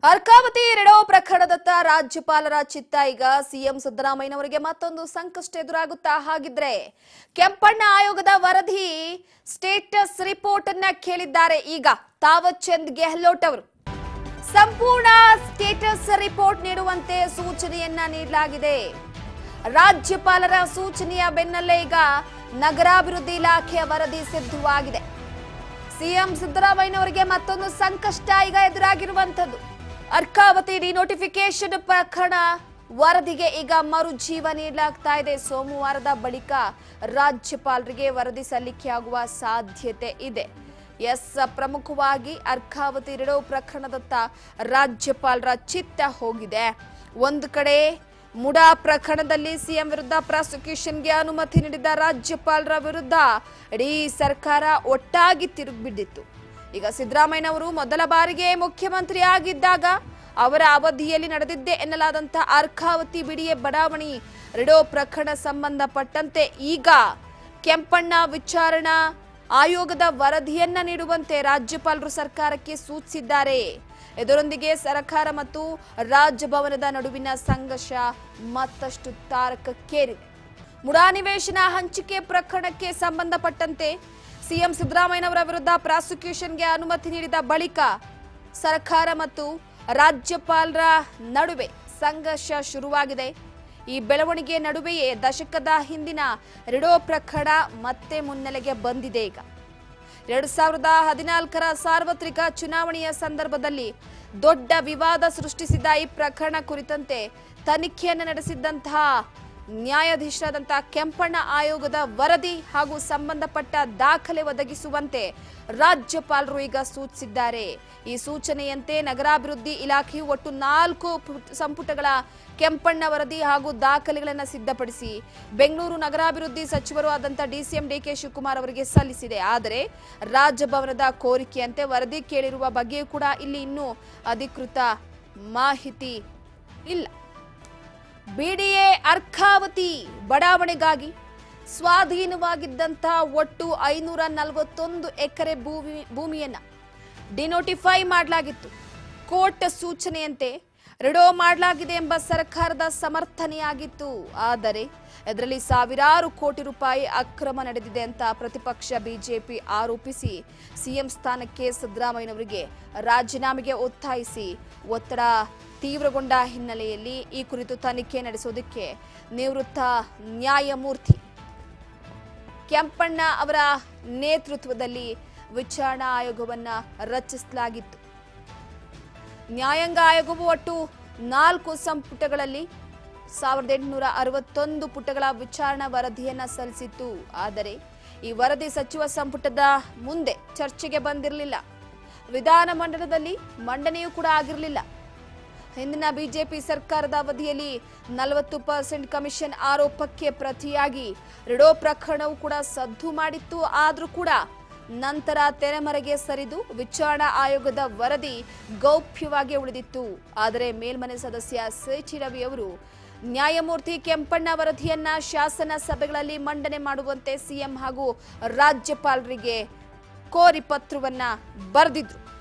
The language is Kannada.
ಅರ್ಕಾವತಿ ರೆಡೋ ಪ್ರಕರಣದತ್ತ ರಾಜ್ಯಪಾಲರ ಚಿತ್ತ ಈಗ ಸಿಎಂ ಸಿದ್ದರಾಮಯ್ಯನವರಿಗೆ ಮತ್ತೊಂದು ಸಂಕಷ್ಟ ಎದುರಾಗುತ್ತಾ ಹಾಗಿದ್ರೆ ಕೆಂಪಣ್ಣ ಆಯೋಗದ ವರದಿ ಸ್ಟೇಟಸ್ ರಿಪೋರ್ಟ್ ಅನ್ನ ಕೇಳಿದ್ದಾರೆ ಈಗ ತಾವಚಂದ್ ಗೆಹ್ಲೋಟ್ ಅವರು ಸಂಪೂರ್ಣ ಸ್ಟೇಟಸ್ ರಿಪೋರ್ಟ್ ನೀಡುವಂತೆ ಸೂಚನೆಯನ್ನ ನೀಡಲಾಗಿದೆ ರಾಜ್ಯಪಾಲರ ಸೂಚನೆಯ ಬೆನ್ನಲ್ಲೇ ಈಗ ನಗರಾಭಿವೃದ್ಧಿ ಇಲಾಖೆಯ ವರದಿ ಸಿದ್ಧವಾಗಿದೆ ಸಿಎಂ ಸಿದ್ದರಾಮಯ್ಯನವರಿಗೆ ಮತ್ತೊಂದು ಸಂಕಷ್ಟ ಈಗ ಎದುರಾಗಿರುವಂತದ್ದು ಅರ್ಕಾವತಿ ಡಿನೋಟಿಫಿಕೇಶನ್ ಪ್ರಕರಣ ವರದಿಗೆ ಈಗ ಮರುಜೀವ ನೀಡಲಾಗ್ತಾ ಇದೆ ಸೋಮವಾರದ ಬಳಿಕ ರಾಜ್ಯಪಾಲರಿಗೆ ವರದಿ ಸಲ್ಲಿಕೆಯಾಗುವ ಸಾಧ್ಯತೆ ಇದೆ ಎಸ್ ಪ್ರಮುಖವಾಗಿ ಅರ್ಕಾವತಿ ರಿಡೋ ಪ್ರಕರಣದತ್ತ ರಾಜ್ಯಪಾಲರ ಚಿತ್ತ ಹೋಗಿದೆ ಒಂದು ಕಡೆ ಮುಡಾ ಪ್ರಕರಣದಲ್ಲಿ ಸಿಎಂ ವಿರುದ್ಧ ಪ್ರಾಸಿಕ್ಯೂಷನ್ಗೆ ಅನುಮತಿ ನೀಡಿದ ರಾಜ್ಯಪಾಲರ ವಿರುದ್ಧ ಇಡೀ ಸರ್ಕಾರ ಒಟ್ಟಾಗಿ ತಿರುಗಿಬಿದ್ದಿತ್ತು ಈಗ ಸಿದ್ದರಾಮಯ್ಯನವರು ಮೊದಲ ಬಾರಿಗೆ ಮುಖ್ಯಮಂತ್ರಿ ಆಗಿದ್ದಾಗ ಅವರ ಅವಧಿಯಲ್ಲಿ ನಡೆದಿದ್ದೆ ಎನ್ನಲಾದಂಥ ಅರ್ಕಾವತಿ ಬಿಡಿಯ ಬಡಾವಣೆ ರಿಡೋ ಪ್ರಕರಣ ಸಂಬಂಧಪಟ್ಟಂತೆ ಈಗ ಕೆಂಪಣ್ಣ ವಿಚಾರಣಾ ಆಯೋಗದ ವರದಿಯನ್ನ ನೀಡುವಂತೆ ರಾಜ್ಯಪಾಲರು ಸರ್ಕಾರಕ್ಕೆ ಸೂಚಿಸಿದ್ದಾರೆ ಇದರೊಂದಿಗೆ ಸರ್ಕಾರ ಮತ್ತು ರಾಜಭವನದ ನಡುವಿನ ಸಂಘರ್ಷ ಮತ್ತಷ್ಟು ತಾರಕಕ್ಕೇರಿದೆ ಮುಡಾ ನಿವೇಶನ ಹಂಚಿಕೆ ಪ್ರಕರಣಕ್ಕೆ ಸಂಬಂಧಪಟ್ಟಂತೆ ಸಿಎಂ ಸಿದ್ದರಾಮಯ್ಯನವರ ವಿರುದ್ಧ ಪ್ರಾಸಿಕ್ಯೂಷನ್ಗೆ ಅನುಮತಿ ನೀಡಿದ ಬಳಿಕ ಸರ್ಕಾರ ಮತ್ತು ರಾಜ್ಯಪಾಲರ ನಡುವೆ ಸಂಘರ್ಷ ಶುರುವಾಗಿದೆ ಈ ಬೆಳವಣಿಗೆ ನಡುವೆಯೇ ದಶಕದ ಹಿಂದಿನ ರಿಡೋ ಪ್ರಕರಣ ಮತ್ತೆ ಮುನ್ನೆಲೆಗೆ ಬಂದಿದೆ ಈಗ ಎರಡು ಸಾವಿರದ ಹದಿನಾಲ್ಕರ ಸಾರ್ವತ್ರಿಕ ಚುನಾವಣೆಯ ಸಂದರ್ಭದಲ್ಲಿ ದೊಡ್ಡ ವಿವಾದ ಸೃಷ್ಟಿಸಿದ ಈ ಪ್ರಕರಣ ಕುರಿತಂತೆ ತನಿಖೆಯನ್ನು ನಡೆಸಿದ್ದಂತಹ ನ್ಯಾಯಾಧೀಶರಾದಂತಹ ಕೆಂಪಣ್ಣ ಆಯೋಗದ ವರದಿ ಹಾಗೂ ಸಂಬಂಧಪಟ್ಟ ದಾಖಲೆ ಒದಗಿಸುವಂತೆ ರಾಜ್ಯಪಾಲರು ಈಗ ಸೂಚಿಸಿದ್ದಾರೆ ಈ ಸೂಚನೆಯಂತೆ ನಗರಾಭಿವೃದ್ಧಿ ಇಲಾಖೆಯು ಒಟ್ಟು ನಾಲ್ಕು ಪುಟ್- ಸಂಪುಟಗಳ ಕೆಂಪಣ್ಣ ವರದಿ ಹಾಗೂ ದಾಖಲೆಗಳನ್ನು ಸಿದ್ಧಪಡಿಸಿ ಬೆಂಗಳೂರು ನಗರಾಭಿವೃದ್ಧಿ ಸಚಿವರು ಆದಂಥ ಡಿಸಿಎಂ ಡಿಕೆ ಶಿವಕುಮಾರ್ ಅವರಿಗೆ ಸಲ್ಲಿಸಿದೆ ಆದರೆ ರಾಜಭವನದ ಕೋರಿಕೆಯಂತೆ ವರದಿ ಕೇಳಿರುವ ಬಗ್ಗೆಯೂ ಕೂಡ ಇಲ್ಲಿ ಇನ್ನೂ ಅಧಿಕೃತ ಮಾಹಿತಿ ಇಲ್ಲ ಬಿಡಿಎ ಅರ್ಕಾವತಿ ಬಡಾವಣೆಗಾಗಿ ಸ್ವಾಧೀನವಾಗಿದ್ದಂಥ ಒಟ್ಟು ಐನೂರ ನಲವತ್ತೊಂದು ಎಕರೆ ಭೂಮಿ ಭೂಮಿಯನ್ನ ಡಿನೋಟಿಫೈ ಮಾಡಲಾಗಿತ್ತು ಕೋರ್ಟ್ ಸೂಚನೆಯಂತೆ ರಿಡೋ ಮಾಡಲಾಗಿದೆ ಎಂಬ ಸರ್ಕಾರದ ಸಮರ್ಥನೆಯಾಗಿತ್ತು ಆದರೆ ಇದರಲ್ಲಿ ಸಾವಿರಾರು ಕೋಟಿ ರೂಪಾಯಿ ಅಕ್ರಮ ನಡೆದಿದೆ ಅಂತ ಪ್ರತಿಪಕ್ಷ ಬಿಜೆಪಿ ಆರೋಪಿಸಿ ಸಿಎಂ ಸ್ಥಾನಕ್ಕೆ ಸಿದ್ದರಾಮಯ್ಯನವರಿಗೆ ರಾಜೀನಾಮೆಗೆ ಒತ್ತಾಯಿಸಿ ಒತ್ತಡ ತೀವ್ರಗೊಂಡ ಹಿನ್ನೆಲೆಯಲ್ಲಿ ಈ ಕುರಿತು ತನಿಖೆ ನಡೆಸೋದಕ್ಕೆ ನಿವೃತ್ತ ನ್ಯಾಯಮೂರ್ತಿ ಕೆಂಪಣ್ಣ ಅವರ ನೇತೃತ್ವದಲ್ಲಿ ವಿಚಾರಣಾ ಆಯೋಗವನ್ನ ರಚಿಸಲಾಗಿತ್ತು ನ್ಯಾಯಾಂಗ ಆಯೋಗವು ಒಟ್ಟು ನಾಲ್ಕು ಸಂಪುಟಗಳಲ್ಲಿ ಸಾವಿರದ ಎಂಟುನೂರ ಅರವತ್ತೊಂದು ಪುಟಗಳ ವಿಚಾರಣಾ ವರದಿಯನ್ನ ಸಲ್ಲಿಸಿತ್ತು ಆದರೆ ಈ ವರದಿ ಸಚಿವ ಸಂಪುಟದ ಮುಂದೆ ಚರ್ಚೆಗೆ ಬಂದಿರಲಿಲ್ಲ ವಿಧಾನಮಂಡಲದಲ್ಲಿ ಮಂಡನೆಯೂ ಕೂಡ ಆಗಿರಲಿಲ್ಲ ಹಿಂದಿನ ಬಿಜೆಪಿ ಸರ್ಕಾರದ ಅವಧಿಯಲ್ಲಿ ನಲವತ್ತು ಪರ್ಸೆಂಟ್ ಕಮಿಷನ್ ಆರೋಪಕ್ಕೆ ಪ್ರತಿಯಾಗಿ ರಿಡೋ ಪ್ರಕರಣವು ಕೂಡ ಸದ್ದು ಮಾಡಿತ್ತು ಆದರೂ ಕೂಡ ನಂತರ ತೆರೆಮರೆಗೆ ಸರಿದು ವಿಚಾರಣಾ ಆಯೋಗದ ವರದಿ ಗೌಪ್ಯವಾಗಿ ಉಳಿದಿತ್ತು ಆದರೆ ಮೇಲ್ಮನೆ ಸದಸ್ಯ ಸಿಟಿ ರವಿ ಅವರು ನ್ಯಾಯಮೂರ್ತಿ ಕೆಂಪಣ್ಣ ವರದಿಯನ್ನ ಶಾಸನ ಸಭೆಗಳಲ್ಲಿ ಮಂಡನೆ ಮಾಡುವಂತೆ ಸಿಎಂ ಹಾಗೂ ರಾಜ್ಯಪಾಲರಿಗೆ ಕೋರಿ ಪತ್ರವನ್ನ ಬರೆದಿದ್ರು